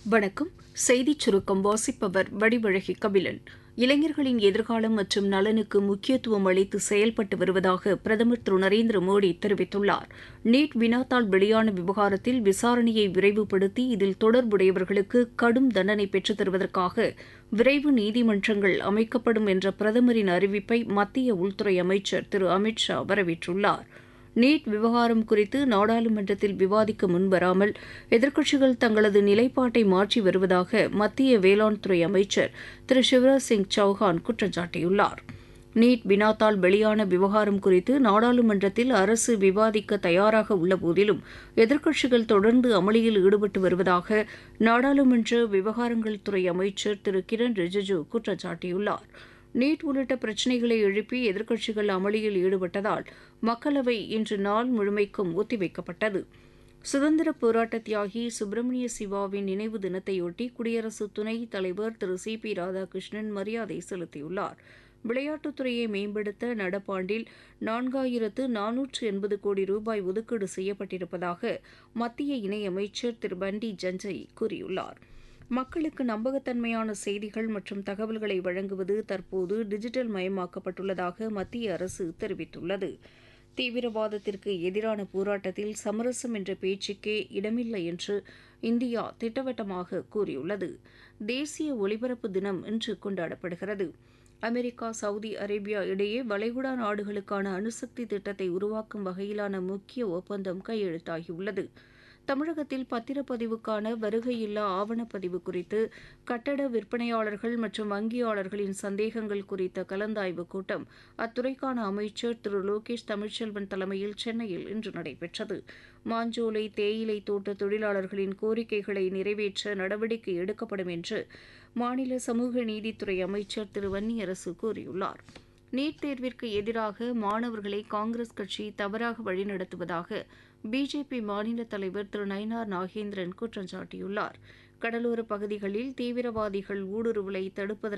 வணக்கம் செய்திச் சுருக்கம் வாசிப்பவர் வடிவழகி கபிலன் இளைஞர்களின் எதிர்காலம் மற்றும் நலனுக்கு முக்கியத்துவம் அளித்து செயல்பட்டு வருவதாக பிரதமர் திரு நரேந்திர மோடி தெரிவித்துள்ளார் நீட் வினாத்தாள் வெளியான விவகாரத்தில் விசாரணையை விரைவுபடுத்தி இதில் தொடர்புடையவர்களுக்கு கடும் தண்டனை பெற்றுத் தருவதற்காக விரைவு நீதிமன்றங்கள் அமைக்கப்படும் என்ற பிரதமரின் அறிவிப்பை மத்திய உள்துறை அமைச்சர் திரு அமித் ஷா வரவேற்றுள்ளார் நீட் விவகாரம் குறித்து நாடாளுமன்றத்தில் விவாதிக்க முன்வராமல் எதிர்க்கட்சிகள் தங்களது நிலைப்பாட்டை மாற்றி வருவதாக மத்திய வேளாண் துறை அமைச்சர் திரு சிவராஜ் சிங் சௌஹான் குற்றம் சாட்டியுள்ளார் நீட் வினாத்தாள் வெளியான விவகாரம் குறித்து நாடாளுமன்றத்தில் அரசு விவாதிக்க தயாராக உள்ளபோதிலும் எதிர்க்கட்சிகள் தொடர்ந்து அமளியில் ஈடுபட்டு வருவதாக நாடாளுமன்ற விவகாரங்கள் துறை அமைச்சர் திரு கிரண் ரிஜிஜு குற்றம் சாட்டியுள்ளார் நீட் உள்ளிட்ட பிரச்சினைகளை எழுப்பி எதிர்க்கட்சிகள் அமளியில் ஈடுபட்டதால் மக்களவை இன்று நாள் முழுமைக்கும் ஒத்திவைக்கப்பட்டது சுதந்திர போராட்ட தியாகி சுப்பிரமணிய சிவாவின் நினைவு தினத்தையொட்டி குடியரசு துணைத் தலைவர் திரு சி பி ராதாகிருஷ்ணன் மரியாதை செலுத்தியுள்ளார் விளையாட்டுத்துறையை மேம்படுத்த நடப்பாண்டில் நான்காயிரத்து நானூற்று எண்பது கோடி ரூபாய் ஒதுக்கீடு செய்யப்பட்டிருப்பதாக மத்திய இணையமைச்சர் திரு பண்டி ஜஞ்சய் கூறியுள்ளார் மக்களுக்கு நம்பகத்தன்மையான செய்திகள் மற்றும் தகவல்களை வழங்குவது தற்போது டிஜிட்டல் மயமாக்கப்பட்டுள்ளதாக மத்திய அரசு தெரிவித்துள்ளது தீவிரவாதத்திற்கு எதிரான போராட்டத்தில் சமரசம் என்ற பேச்சுக்கே இடமில்லை என்று இந்தியா திட்டவட்டமாக கூறியுள்ளது தேசிய ஒலிபரப்பு தினம் இன்று கொண்டாடப்படுகிறது அமெரிக்கா சவுதி அரேபியா இடையே வளைகுடா நாடுகளுக்கான அணுசக்தி திட்டத்தை உருவாக்கும் வகையிலான முக்கிய ஒப்பந்தம் கையெழுத்தாகியுள்ளது தமிழகத்தில் பத்திரப்பதிவுக்கான வருகையில்லா ஆவணப்பதிவு குறித்து கட்டட விற்பனையாளர்கள் மற்றும் வங்கியாளர்களின் சந்தேகங்கள் குறித்த கலந்தாய்வு கூட்டம் அத்துறைக்கான அமைச்சர் திரு லோகேஷ் தமிழ்ச்செல்வன் தலைமையில் சென்னையில் இன்று நடைபெற்றது மாஞ்சோலை தேயிலை தோட்ட தொழிலாளர்களின் கோரிக்கைகளை நிறைவேற்ற நடவடிக்கை எடுக்கப்படும் என்று மாநில சமூக நீதித்துறை அமைச்சர் திரு வன்னியரசு கூறியுள்ளார் நீட் தேர்விற்கு எதிராக மாணவர்களை காங்கிரஸ் கட்சி தவறாக வழிநடத்துவதாக பிஜேபி மாநில தலைவர் திரு நயினார் நாகேந்திரன் குற்றம் சாட்டியுள்ளார் கடலோர பகுதிகளில் தீவிரவாதிகள் ஊடுருவலை தடுப்பதற்கு